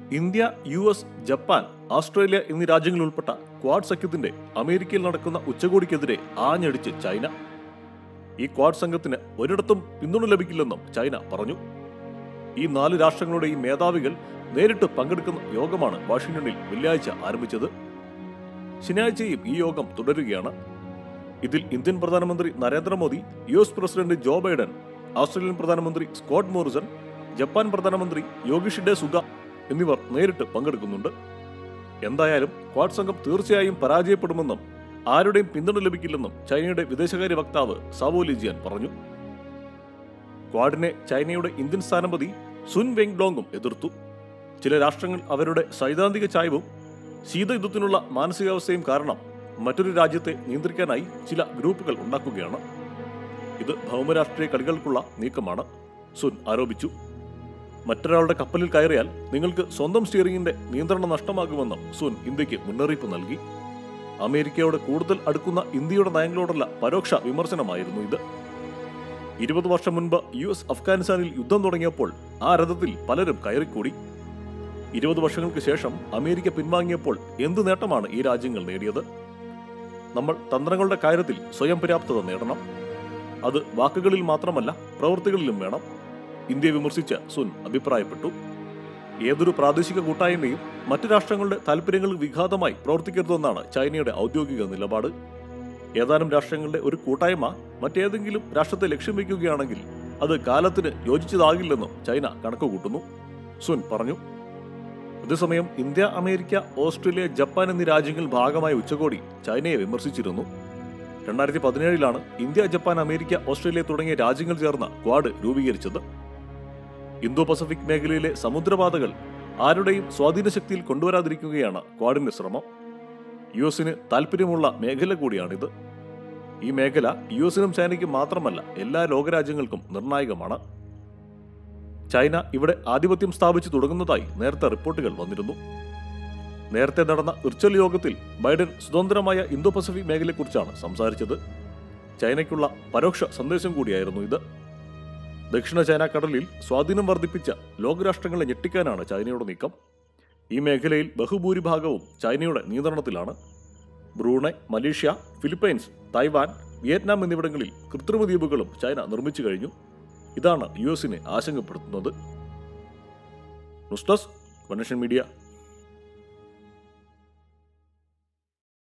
India U S Japan Australia എന്നീ രാജ്യങ്ങൾ ഉൾപ്പെട്ട ക്വാഡ് സഖ്യത്തിന്റെ അമേരിക്കയിൽ നടക്കുന്ന ഉച്ചകോടിക്കെതിരെ ആഞ്ഞടിച്ച് ചൈന ഈ ക്വാഡ് സംഘത്തിന് ഒരിടത്തും പിന്തുണ ലഭിക്കില്ലെന്നും ചൈന പറഞ്ഞു ഈ നാല് രാഷ്ട്രങ്ങളുടെയും മേധാവികൾ നേരിട്ട് പങ്കെടുക്കുന്ന യോഗമാണ് വാഷിംഗ്ടണിൽ വെള്ളിയാഴ്ച ആരംഭിച്ചത് ശനിയാഴ്ചയും ഈ യോഗം തുടരുകയാണ് ഇതിൽ ഇന്ത്യൻ പ്രധാനമന്ത്രി Narendra Modi U S president Joe Biden Australian പ്രധാനമന്ത്രി സ്കോട്ട് മോറിസൺ ജപ്പാൻ പ്രധാനമന്ത്രി യോഗിഷിഡെ സുഗ എന്നിവർ നേരിട്ട് പങ്കെടുക്കുന്നുണ്ട് എന്തായാലും ക്വാഡ് സംഘം തീർച്ചയായും പരാജയപ്പെടുമെന്നും ആരുടെയും പിന്തുണ ലഭിക്കില്ലെന്നും ചൈനയുടെ വിദേശകാര്യ വക്താവ് സാവോ ലിജിയാൻ പറഞ്ഞു ക്വാഡിനെ ചൈനയുടെ ഇന്ത്യൻ സ്ഥാനപതി സുൻ വെങ്ഡോങ്ങും എതിർത്തു ചില രാഷ്ട്രങ്ങൾ അവരുടെ സൈദ്ധാന്തിക ചായ്വും ശീതയുദ്ധത്തിനുള്ള മാനസികാവസ്ഥയും കാരണം മറ്റൊരു രാജ്യത്തെ നിയന്ത്രിക്കാനായി ചില ഗ്രൂപ്പുകൾ ഉണ്ടാക്കുകയാണ് ഇത് ഭൗമരാഷ്ട്രീയ കളികൾക്കുള്ള നീക്കമാണ് സുൻ ആരോപിച്ചു മറ്റൊരാളുടെ കപ്പലിൽ കയറിയാൽ നിങ്ങൾക്ക് സ്വന്തം സ്റ്റിയറിംഗിന്റെ നിയന്ത്രണം നഷ്ടമാകുമെന്നും സുൻ ഇന്ത്യക്ക് മുന്നറിയിപ്പ് നൽകി അമേരിക്കയോട് കൂടുതൽ അടുക്കുന്ന ഇന്ത്യയുടെ നയങ്ങളോടുള്ള പരോക്ഷ വിമർശനമായിരുന്നു ഇത് ഇരുപത് വർഷം മുൻപ് യു എസ് അഫ്ഗാനിസ്ഥാനിൽ യുദ്ധം തുടങ്ങിയപ്പോൾ ആ രഥത്തിൽ പലരും കയറിക്കൂടി ഇരുപത് വർഷങ്ങൾക്ക് ശേഷം അമേരിക്ക പിൻവാങ്ങിയപ്പോൾ എന്ത് നേട്ടമാണ് ഈ രാജ്യങ്ങൾ നേടിയത് നമ്മൾ തന്ത്രങ്ങളുടെ കാര്യത്തിൽ സ്വയം പര്യാപ്തത നേടണം അത് വാക്കുകളിൽ മാത്രമല്ല പ്രവൃത്തികളിലും വേണം ഇന്ത്യ വിമർശിച്ച സുൻ അഭിപ്രായപ്പെട്ടു ഏതൊരു പ്രാദേശിക കൂട്ടായ്മയും മറ്റു രാഷ്ട്രങ്ങളുടെ താൽപ്പര്യങ്ങൾക്ക് വിഘാതമായി പ്രവർത്തിക്കരുതെന്നാണ് ചൈനയുടെ ഔദ്യോഗിക നിലപാട് ഏതാനും രാഷ്ട്രങ്ങളുടെ ഒരു കൂട്ടായ്മ മറ്റേതെങ്കിലും രാഷ്ട്രത്തെ ലക്ഷ്യം വയ്ക്കുകയാണെങ്കിൽ അത് കാലത്തിന് യോജിച്ചതാകില്ലെന്നും ചൈന കണക്കുകൂട്ടുന്നു സുൻ പറഞ്ഞു അതേസമയം ഇന്ത്യ അമേരിക്ക ഓസ്ട്രേലിയ ജപ്പാൻ എന്നീ രാജ്യങ്ങൾ ഭാഗമായ ഉച്ചകോടി ചൈനയെ വിമർശിച്ചിരുന്നു രണ്ടായിരത്തി പതിനേഴിലാണ് ഇന്ത്യ ജപ്പാൻ അമേരിക്ക ഓസ്ട്രേലിയ തുടങ്ങിയ രാജ്യങ്ങൾ ചേർന്ന ക്വാഡ് രൂപീകരിച്ചത് ഇന്തോ പസഫിക് മേഖലയിലെ സമുദ്രപാതകൾ ആരുടെയും സ്വാധീന ശക്തിയിൽ കൊണ്ടുവരാതിരിക്കുകയാണ് ക്വാഡിന്റെ ശ്രമം യു എസിന് താല്പര്യമുള്ള മേഖല കൂടിയാണിത് ഈ മേഖല യു എസിനും ചൈനയ്ക്കും മാത്രമല്ല എല്ലാ ലോകരാജ്യങ്ങൾക്കും നിർണായകമാണ് ചൈന ഇവിടെ ആധിപത്യം സ്ഥാപിച്ചു തുടങ്ങുന്നതായി നേരത്തെ റിപ്പോർട്ടുകൾ വന്നിരുന്നു നേരത്തെ നടന്ന വിർച്വൽ യോഗത്തിൽ ബൈഡൻ സ്വതന്ത്രമായ ഇന്തോ പസഫിക് മേഖലയെക്കുറിച്ചാണ് സംസാരിച്ചത് ചൈനയ്ക്കുള്ള പരോക്ഷ സന്ദേശം കൂടിയായിരുന്നു ഇത് ദക്ഷിണ ചൈന കടലിൽ സ്വാധീനം വർദ്ധിപ്പിച്ച ലോകരാഷ്ട്രങ്ങളെ ഞെട്ടിക്കാനാണ് ചൈനയുടെ നീക്കം ഈ മേഖലയിൽ ബഹുഭൂരിഭാഗവും ചൈനയുടെ നിയന്ത്രണത്തിലാണ് Brunei Malaysia Philippines Taiwan Vietnam എന്നിവിടങ്ങളിൽ കൃത്രിമ ദ്വീപുകളും ചൈന നിർമ്മിച്ചു കഴിഞ്ഞു ഇതാണ് യു എസിനെ ആശങ്കപ്പെടുത്തുന്നത് ന്യൂസ് ഡെസ്ക് വനേഷൻ മീഡിയ